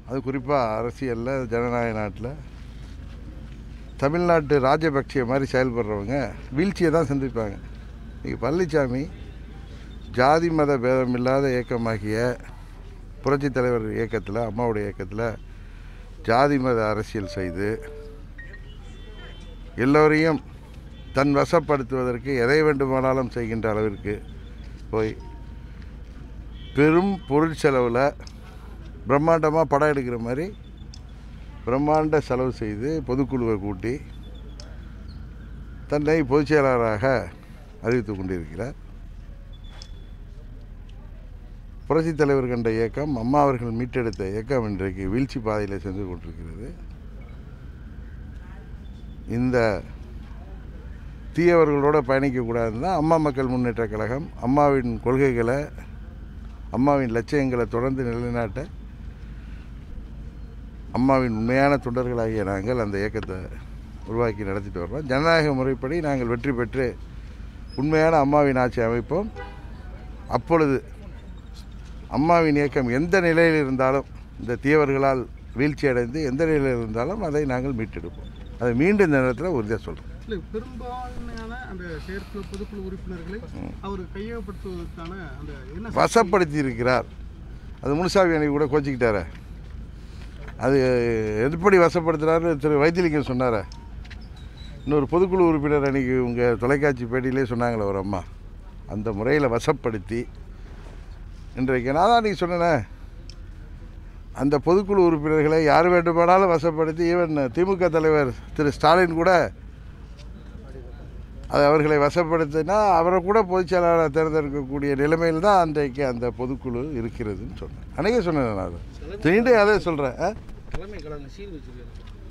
அது குறிப்பாக அரசியலில் ஜனநாயக நாட்டில் தமிழ்நாட்டு ராஜபக்ஷ மாதிரி செயல்படுறவங்க வீழ்ச்சியை தான் சந்திப்பாங்க இன்றைக்கி பழனிசாமி ஜாதி மத பேதம் இல்லாத இயக்கமாகிய புரட்சித் தலைவர் இயக்கத்தில் அம்மாவுடைய இயக்கத்தில் ஜாதி மத அரசியல் செய்து எல்லோரையும் தன் வசப்படுத்துவதற்கு எதை வேண்டுமானாலும் செய்கின்ற அளவிற்கு போய் பெரும் பொருள் செலவில் பிரம்மாண்டமாக படம் எடுக்கிற மாதிரி பிரம்மாண்ட செலவு செய்து பொதுக்குழுவை கூட்டி தன்னை பொதுச் செயலாளராக அறிவித்து கொண்டிருக்கிறார் புரட்சித் தலைவர் கண்ட இயக்கம் அம்மா அவர்கள் மீட்டெடுத்த இயக்கம் இன்றைக்கு வீழ்ச்சி பாதையில் சென்று கொண்டிருக்கிறது இந்த தீயவர்களோடு பயணிக்கக்கூடாதுன்னு தான் அம்மா மக்கள் முன்னேற்றக் கழகம் அம்மாவின் கொள்கைகளை அம்மாவின் லட்சியங்களை தொடர்ந்து நிலைநாட்ட அம்மாவின் உண்மையான தொண்டர்களாகிய நாங்கள் அந்த இயக்கத்தை உருவாக்கி நடத்திட்டு வர்றோம் ஜனநாயக முறைப்படி நாங்கள் வெற்றி பெற்று உண்மையான அம்மாவின் ஆட்சி அமைப்போம் அப்பொழுது அம்மாவின் இயக்கம் எந்த நிலையில் இருந்தாலும் இந்த தீயவர்களால் வீழ்ச்சி அடைந்து எந்த நிலையில் இருந்தாலும் அதை நாங்கள் மீட்டெடுப்போம் அதை மீண்டும் இந்த நேரத்தில் உறுதியாக சொல்கிறோம் இல்லை பெரும்பான்மையான அந்த செயற்குழு பொதுக்குழு உறுப்பினர்களை அவர் கையகப்படுத்துவதற்கான அந்த என்ன சக்தி? வசப்படுத்தி இருக்கிறார் அது முனுசாமி அன்னைக்கு கூட கோச்சிக்கிட்டாரே அது எப்படி வசப்படுத்துறாரு திரு வைத்திலிங்கம் சொன்னாரே இன்னொரு பொதுக்குழு உறுப்பினர் அன்னைக்கு உங்கள் தொலைக்காட்சி பேட்டியிலே சொன்னாங்களே ஒரு அம்மா அந்த முறையில் வசப்படுத்தி இன்றைக்கு நான் தான் நீங்கள் சொன்னேனே அந்த பொதுக்குழு உறுப்பினர்களை யார் வேண்டுமானாலும் வசப்படுத்தி ஈவன் திமுக தலைவர் திரு ஸ்டாலின் கூட அது அவர்களை வசப்படுத்தினா அவரை கூட பொதுச் செயலாளர் தேர்ந்தெடுக்கக்கூடிய நிலைமையில் தான் அன்றைக்கு அந்த பொதுக்குழு இருக்கிறதுன்னு சொன்னேன் அன்றைக்கே சொன்னேன் நான் அதை மீண்டும் அதே சொல்கிறேன் தலைமை கழகம் சீர் வச்சிருக்காரு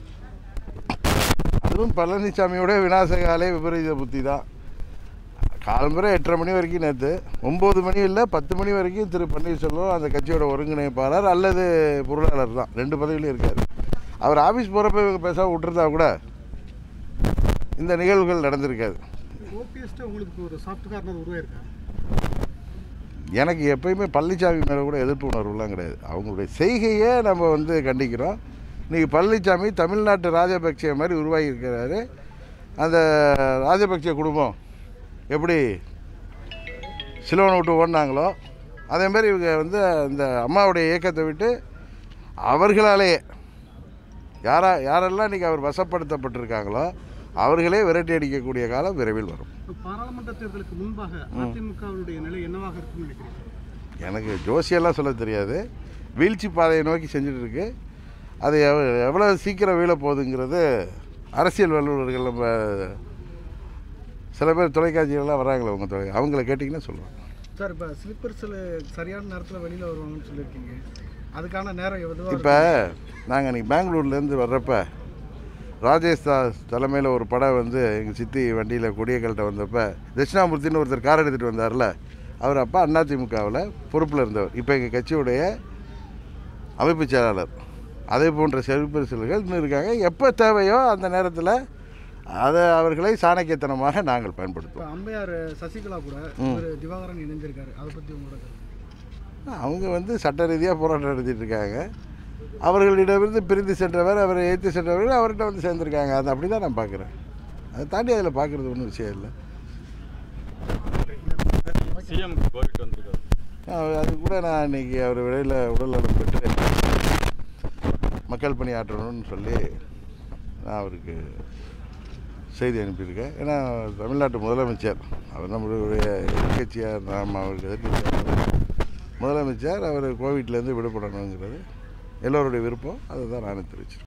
அதுவும் பழனிசாமியோட விநாசகாலே விபரீத புத்தி தான் காலம்பரை எட்டரை மணி வரைக்கும் நேற்று ஒம்பது மணி இல்லை பத்து மணி வரைக்கும் திரு பன்னீர்செல்வம் அந்த கட்சியோட ஒருங்கிணைப்பாளர் அல்லது பொருளாளர் தான் ரெண்டு பதவியிலும் இருக்கார் அவர் ஆஃபீஸ் போகிறப்ப இவங்க பேசாம விட்டுருந்தா கூட இந்த நிகழ்வுகள் நடந்திருக்காது ஓபிஎஸ்ட்டு உங்களுக்கு ஒரு சாஃப்ட் கார்னர் உருவாயிருக்கா எனக்கு எப்பயுமே பழனிசாமி மேலே கூட எதிர்ப்பு உணர்வுலாம் கிடையாது அவங்களுடைய செய்கையை நம்ம வந்து கண்டிக்கிறோம் இன்றைக்கி பழனிசாமி தமிழ்நாட்டு ராஜபக்சே மாதிரி உருவாகி இருக்கிறாரு அந்த ராஜபக்சே குடும்பம் எப்படி சிலோனை விட்டு ஓடினாங்களோ அதே மாதிரி இவங்க வந்து அந்த அம்மாவுடைய இயக்கத்தை விட்டு அவர்களாலேயே யாரா யாரெல்லாம் இன்றைக்கி அவர் வசப்படுத்தப்பட்டிருக்காங்களோ அவர்களே விரட்டி அடிக்கக்கூடிய காலம் விரைவில் வரும் இப்ப பாராளுமன்ற தேர்தலுக்கு முன்பாக அதிமுகவினுடைய நிலை என்னவாக இருக்கும்னு நினைக்கிறீங்க எனக்கு ஜோசியெல்லாம் சொல்ல தெரியாது வீழ்ச்சி பாதையை நோக்கி செஞ்சுட்டு இருக்கு அது எவ எவ்வளோ சீக்கிரம் வீழ போகுதுங்கிறது அரசியல் வல்லுநர்கள் நம்ம சில பேர் தொலைக்காட்சிகள்லாம் வராங்களே உங்கள் தொலை அவங்கள கேட்டிங்கன்னா சொல்லுவாங்க சார் இப்போ ஸ்லிப்பர்ஸில் சரியான நேரத்தில் வெளியில் வருவாங்கன்னு சொல்லியிருக்கீங்க அதுக்கான நேரம் எதுவாக இப்போ நாங்கள் அன்றைக்கி பெங்களூர்லேருந்து வர்றப்ப ராஜேஷ் தாஸ் தலைமையில் ஒரு படம் வந்து எங்கள் சித்தி வண்டியில் கொடியக்கல்கிட்ட வந்தப்போ தட்சிணாமூர்த்தின்னு ஒருத்தர் கார் எடுத்துகிட்டு வந்தார்ல அவர் அப்போ அதிமுகவில் பொறுப்பில் இருந்தவர் இப்போ எங்கள் கட்சியுடைய அமைப்பு செயலாளர் அதே போன்ற செல்பரிசல்கள் இன்னும் இருக்காங்க எப்போ தேவையோ அந்த நேரத்தில் அதை அவர்களை சாணக்கியத்தனமாக நாங்கள் இப்போ பயன்படுத்துவோம் அம்மையார் சசிகலா கூட ஒரு திவாகரன் இணைஞ்சிருக்காரு அதை பற்றி உங்களோட கருத்து? அவங்க வந்து சட்ட ரீதியாக போராட்டம் நடத்திட்டு இருக்காங்க அவர்களிடமிருந்து பிரிந்து சென்றவர் அவரை ஏற்றி சென்றவர் அவர்கிட்ட வந்து சேர்ந்துருக்காங்க அது அப்படி தான் நான் பார்க்குறேன் அதை தாண்டி அதில் பார்க்குறது ஒன்றும் விஷயம் இல்லை சிஎம் கோரிட்டு வந்திருக்காரு அஹ் அது கூட நான் இன்னைக்கு அவர் விடையில் உடல்நலம் பெற்று மக்கள் பணி ஆற்றணும்னு சொல்லி நான் அவருக்கு செய்தி அனுப்பியிருக்கேன் ஏன்னா தமிழ்நாட்டு முதலமைச்சர் அவர் நம்மளுடைய எதிர்கட்சியார் நாம் அவருக்கு எதிர்கட்சியார் முதலமைச்சர் அவர் கோவிட்லேருந்து விடுபடணுங்கிறது எல்லோருடைய விருப்பம் அதை தான் நானும் தெரிவிச்சிருக்கேன்